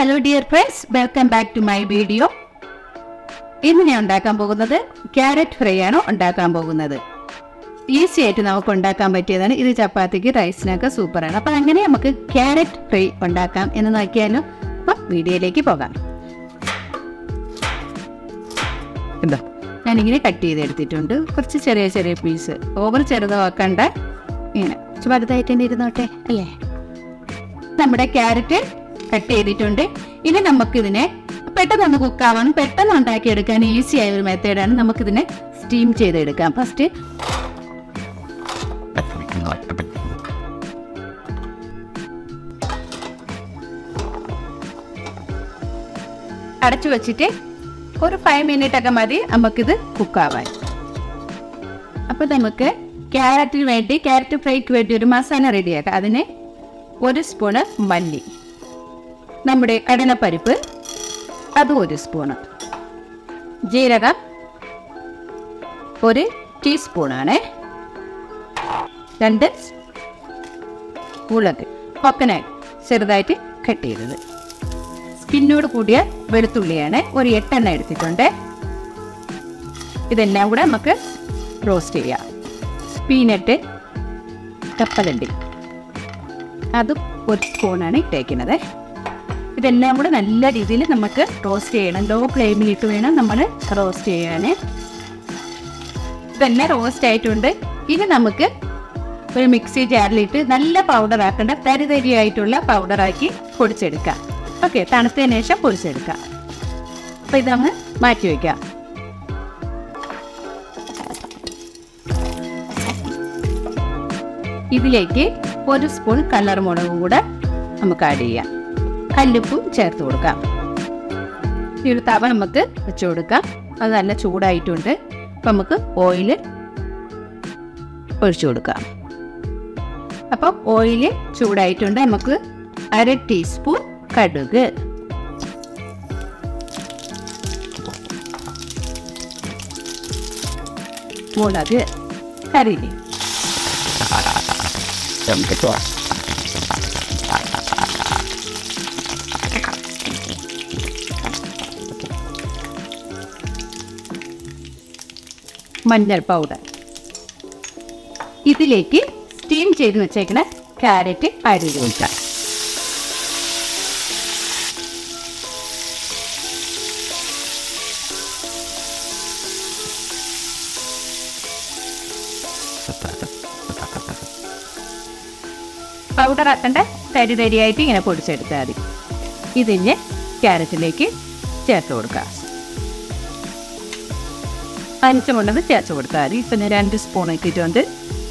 Hello dear friends welcome back to my video ഇന്ന് ഞാൻ ഉണ്ടാക്കാൻ പോകുന്നത് ക്യാരറ്റ് ഫ്രൈ ആണ് ഉണ്ടാക്കാൻ പോകുന്നത് ഈസി ആയിട്ട് നമുക്ക് ഉണ്ടാക്കാൻ പറ്റിയതാണ് ഇത് ചപ്പാത്തിക്ക് റൈസിനൊക്കെ സൂപ്പറാണ് അപ്പം അങ്ങനെ നമുക്ക് ക്യാരറ്റ് ഫ്രൈ ഉണ്ടാക്കാം എന്ന് നോക്കിയാലും അപ്പം വീഡിയോയിലേക്ക് പോകാം എന്താ ഞാനിങ്ങനെ കട്ട് ചെയ്തെടുത്തിട്ടുണ്ട് കുറച്ച് ചെറിയ ചെറിയ പീസ് ഓവർ ചെറുതാക്കണ്ട ഇങ്ങനെ കുറച്ച് വലുതായിട്ട് തന്നെ ഇരുന്നോട്ടെ അല്ലേ നമ്മുടെ ക്യാരറ്റ് കട്ട് ചെയ്തിട്ടുണ്ട് ഇനി നമുക്കിതിനെ പെട്ടെന്ന് കുക്കാവാൻ പെട്ടെന്ന് ഉണ്ടാക്കിയെടുക്കാൻ ഈസി ആയ ഒരു മെത്തേഡാണ് നമുക്കിതിനെ സ്റ്റീം ചെയ്തെടുക്കാം ഫസ്റ്റ് അടച്ചു വെച്ചിട്ട് ഒരു ഫൈവ് മിനിറ്റ് ഒക്കെ മതി നമുക്കിത് കുക്കാവാൻ അപ്പോൾ നമുക്ക് ക്യാരറ്റിന് വേണ്ടി ക്യാരറ്റ് ഫ്രൈക്ക് വേണ്ടി ഒരു മസാല റെഡിയാക്കാം അതിന് ഒരു സ്പൂണ് മല്ലി നമ്മുടെ കടലപ്പരിപ്പ് അത് ഒരു സ്പൂണ് ജീരകം ഒരു ടീസ്പൂണാണ് രണ്ട് മുളക് കൊക്കനായി ചെറുതായിട്ട് കട്ട് ചെയ്തത് സ്കിന്നോട് കൂടിയ വെളുത്തുള്ളിയാണ് ഒരു എട്ടെണ്ണ എടുത്തിട്ടുണ്ട് ഇതെല്ലാം കൂടെ നമുക്ക് റോസ്റ്റ് ചെയ്യാം പീനട്ട് കപ്പലണ്ടി അതും ഒരു സ്പൂണാണ് ഇട്ടേക്കുന്നത് ഇതെല്ലാം കൂടെ നല്ല രീതിയിൽ നമുക്ക് റോസ്റ്റ് ചെയ്യണം ലോ ഫ്ലെയിമിലിട്ട് വേണം നമ്മൾ റോസ്റ്റ് ചെയ്യാൻ ഇതെല്ലാം റോസ്റ്റ് ആയിട്ടുണ്ട് ഇനി നമുക്ക് ഒരു മിക്സി ജാറിലിട്ട് നല്ല പൗഡർ ആക്കേണ്ട തരി തരിയായിട്ടുള്ള പൗഡറാക്കി പൊടിച്ചെടുക്കാം ഓക്കെ തണുത്തതിന് ശേഷം പൊടിച്ചെടുക്കാം അപ്പം ഇതങ്ങ് മാറ്റി വയ്ക്കാം ഇതിലേക്ക് ഒരു സ്പൂൺ കളർ മുളകും കൂടെ നമുക്ക് ആഡ് ചെയ്യാം കല്ലുപ്പും ചേർത്ത് കൊടുക്കാം ഈ ഒരു തവ നമുക്ക് വെച്ച് കൊടുക്കാം അത് നല്ല ചൂടായിട്ടുണ്ട് അപ്പം നമുക്ക് ഓയിൽ ഒഴിച്ചു കൊടുക്കാം അപ്പം ഓയിൽ ചൂടായിട്ടുണ്ട് നമുക്ക് അര ടീസ്പൂൺ കടുക് മുളക് കറിയില്ലേ മഞ്ഞൾ പൗഡർ ഇതിലേക്ക് സ്റ്റീം ചെയ്ത് വെച്ചേക്കണ ക്യാരറ്റ് ആഡ് ചെയ്ത് കൊടുക്കാം പൗഡർ ആക്കണ്ട തരി തരിയായിട്ട് ഇങ്ങനെ പൊടിച്ചെടുത്താൽ മതി ഇതിന് ക്യാരറ്റിലേക്ക് ചേർത്ത് കൊടുക്കാം പനിച്ചമുണ്ടെന്ന് ചേർത്ത് കൊടുത്താൽ മതി ഇപ്പം ഞാൻ രണ്ട് സ്പൂൺ ഇട്ടിട്ടുണ്ട്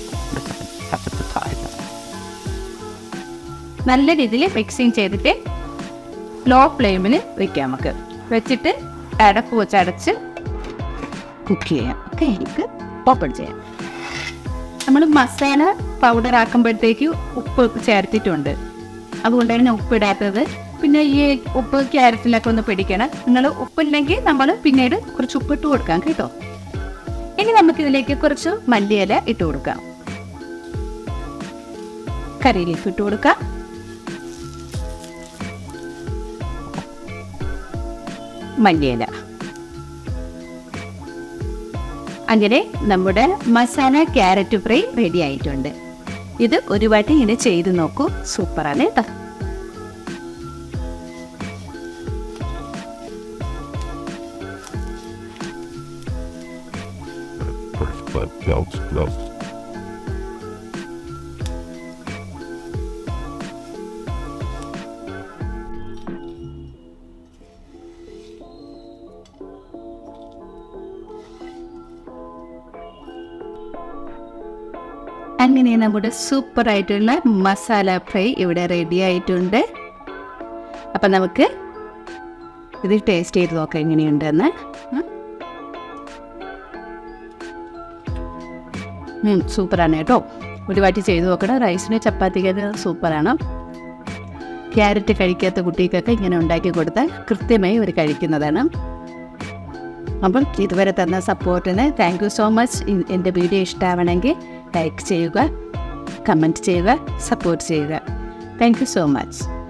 നല്ല രീതിയിൽ മിക്സിങ് ചെയ്തിട്ട് ലോ ഫ്ലെയിമിൽ വെക്കാം നമുക്ക് വെച്ചിട്ട് അടപ്പ് വെച്ച് അടച്ച് കുക്ക് ചെയ്യാം ഓക്കെ എനിക്ക് ഓപ്പൺ ചെയ്യാം നമ്മൾ മസാല പൗഡർ ആക്കുമ്പോഴത്തേക്ക് ഉപ്പ് ചേർത്തിട്ടുണ്ട് അതുകൊണ്ടാണ് ഞാൻ ഉപ്പ് ഇടാത്തത് പിന്നെ ഈ ഉപ്പ് ക്യാരറ്റിലൊക്കെ ഒന്ന് പിടിക്കണം നിങ്ങൾ ഉപ്പില്ലെങ്കിൽ നമ്മൾ പിന്നീട് കുറച്ച് ഉപ്പിട്ട് കൊടുക്കാം കേട്ടോ ഇനി നമുക്കിതിലേക്ക് കുറച്ച് മല്ലിയില ഇട്ട് കൊടുക്കാം കറി ലീഫ് ഇട്ട് കൊടുക്കാം മല്ലിയില അങ്ങനെ നമ്മുടെ മസാല ക്യാരറ്റ് ഫ്രൈ റെഡി ആയിട്ടുണ്ട് ഇത് ഒരു വട്ടം ഇങ്ങനെ ചെയ്ത് നോക്കൂ സൂപ്പറാണ് കേട്ടോ Belts, belts. അങ്ങനെ നമ്മുടെ സൂപ്പർ ആയിട്ടുള്ള മസാല ഫ്രൈ ഇവിടെ റെഡി ആയിട്ടുണ്ട് അപ്പം നമുക്ക് ഇത് ടേസ്റ്റ് ചെയ്ത് നോക്കാം എങ്ങനെയുണ്ടെന്ന് സൂപ്പറാണ് കേട്ടോ ഒരു വാറ്റി ചെയ്ത് നോക്കണം റൈസിന് ചപ്പാത്തിക്ക് സൂപ്പറാണ് ക്യാരറ്റ് കഴിക്കാത്ത കുട്ടികൾക്കൊക്കെ ഇങ്ങനെ ഉണ്ടാക്കി കൊടുത്താൽ കൃത്യമായി അവർ കഴിക്കുന്നതാണ് അപ്പം ഇതുവരെ തന്ന സപ്പോർട്ടിന് താങ്ക് യു സോ മച്ച് എൻ്റെ വീഡിയോ ഇഷ്ടമാവണമെങ്കിൽ ലൈക്ക് ചെയ്യുക കമൻറ്റ് ചെയ്യുക സപ്പോർട്ട് ചെയ്യുക താങ്ക് യു സോ മച്ച്